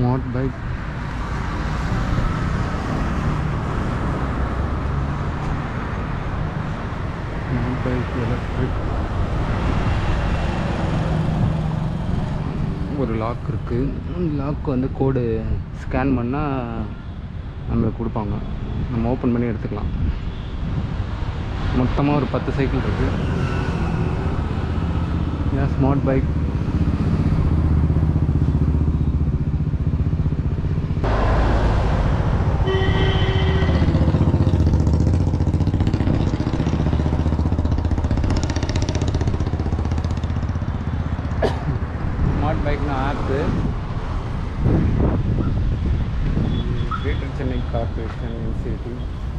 Smart bike smart bike electric ஒரு lock இருக்குது lock வந்து கோடு ஸ்கேன் பண்ணால் நம்மளுக்கு கொடுப்பாங்க நம்ம ஓப்பன் பண்ணி எடுத்துக்கலாம் மொத்தமாக ஒரு பத்து சைக்கிள் இருக்குது ஏன் ஸ்மார்ட் பைக் ஸ்மார்ட் பைக்னா app greater Chennai corporation initiative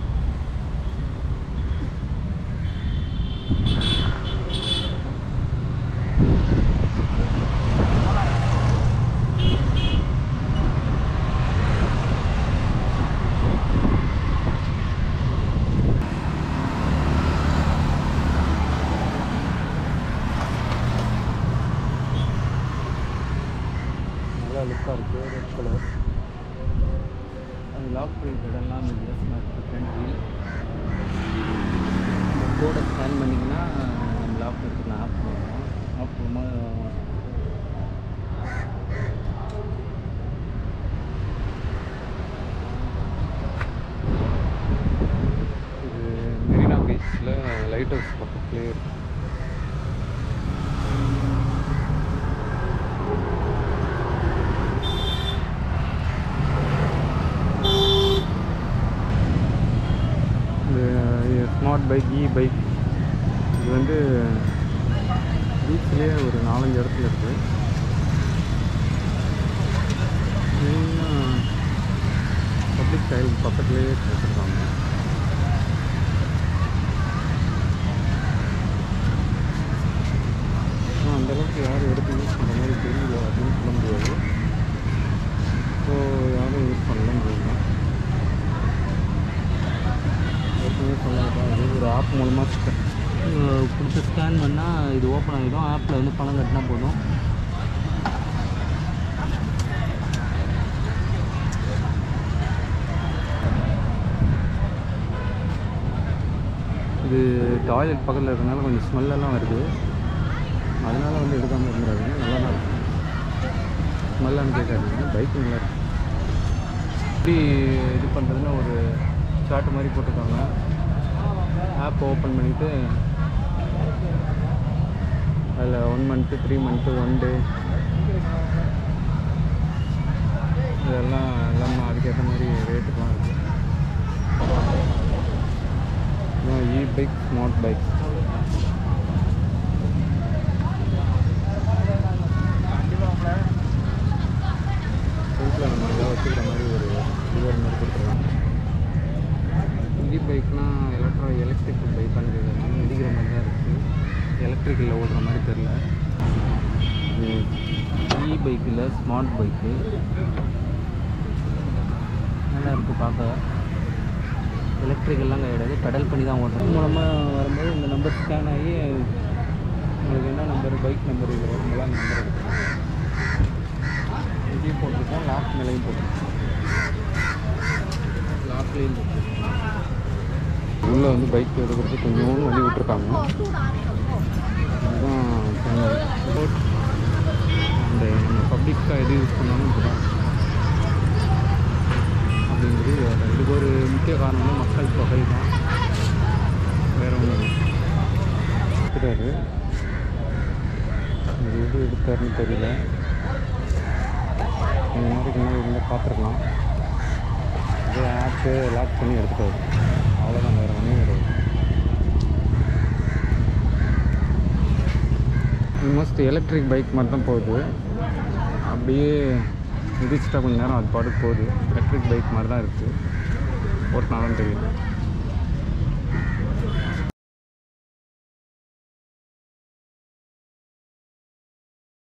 நல்லா லுக்காக இருக்குது ரெட் கலர் அது லாக் பண்ணிட்டு இடம்லாம் அந்த வித்தியாசமாக இருக்குது ஃப்ரண்ட் வீல் இந்த கோடை ஸ்கேன் பண்ணிங்கன்னா நம்ம லாக் எடுத்துக்கலாம் ஆப் போடுறோம் ஆப் போடும்போது இது மெரினா பீச்சில் லைட் ஹவுஸ் பக்கத்துலேயே இருக்கு இந்த ஸ்மார்ட் பைக் இ பைக் இது வந்து பீச்லேயே ஒரு நாலஞ்சு இடத்துல இருக்குது மெயினாக பப்ளிக் சைடு பக்கத்துலேயே வச்சுருக்காங்க ஆனால் அந்தளவுக்கு யாரும் எடுத்து யூஸ் பண்ணுற மாதிரி தெரியல அப்படின்னு சொல்ல முடியாது ஸோ யாரும் யூஸ் பண்ணல முடியல ஏற்கனவே சொன்னது இது ஒரு ஆப் மூலமாக கொடுத்து ஸ்கேன் பண்ணால் இது ஓப்பன் ஆகிடும் ஆப்பில் வந்து பணம் கட்டினா போதும் இது டாய்லெட் பக்கத்தில் இருக்கிறதுனால கொஞ்சம் ஸ்மெல்லெல்லாம் வருது அதனால வந்து எடுக்காமல் இருந்துடாதீங்க நல்லா தான் இருக்கும் ஸ்மெல்லான்னு கேட்காதீங்க பைக் நல்லா இருக்கு எப்படி இது பண்ணுறதுன்னு ஒரு சார்ட் மாதிரி போட்டிருக்காங்க ஆப் ஓப்பன் பண்ணிவிட்டு அதில் one month three month one day இதெல்லாம் எல்லாமே அதுக்கேற்ற மாதிரி ரேட்டுக்கெலாம் இருக்குது இ பைக் ஸ்மார்ட் பைக் ஃப்ரண்ட்டில் நம்ம ஏதாவது வச்சுக்கிற மாதிரி ஒரு லிவர் மாதிரி கொடுத்துருக்காங்க இ பைக்னா எலக்ட்ரோ எலக்ட்ரிக் பைக்கான்னு கேட்குறாங்க மிதிக்கிற மாதிரி தான் இருக்குது எலக்ட்ரிக்கலில் ஓடுற மாதிரி தெரில இது இ பைக்கில் ஸ்மார்ட் பைக்கு நல்லா இருக்குது பார்க்க எலக்ட்ரிக்கல்லாம் கிடையாது பெடல் பண்ணி தான் ஓடுறோம் மூலமாக வரும்போது இந்த நம்பர் ஸ்கேன் ஆகி உங்களுக்கு என்ன நம்பர் பைக் நம்பர் இது வரும்போது அந்த நம்பர் எடுத்துக்கலாம் இங்கேயும் போட்டிருக்கோம் லாக் மேலேயும் போட்டிருக்கோம் லாக்லேயும் போட்டிருக்கோம் உள்ளே வந்து பைக் எடுக்கிறது கொஞ்சோண்டு வழி விட்டுருக்காங்க அதுதான் சொன்னது. அந்த நம்ம பப்ளிக்காக எது யூஸ் பண்ணாலும் இப்படிதான் அப்படிங்கிறது வேறு இதுக்கு ஒரு முக்கிய காரணம் மக்கள் தொகை தான் வேறு ஒன்றும் எடுத்துட்டாரு இது எது எடுத்தாருன்னு தெரியல இந்த மாதிரி முன்னாடி இருந்தால் பார்த்துருக்கலாம் இதே ஆப்பு லாக் பண்ணி எடுத்துட்டாரு அவ்வளோதான் வேறு ஒன்றும் கிடையாது ஆல்மோஸ்ட் எலக்ட்ரிக் பைக் மாதிரி தான் போகுது அப்படியே மிதிச்சிட்டா கொஞ்ச நேரம் அது பாட்டுக்கு போகுது எலக்ட்ரிக் பைக் மாதிரி தான் இருக்குது ஓட்டினாலும் தெரியும்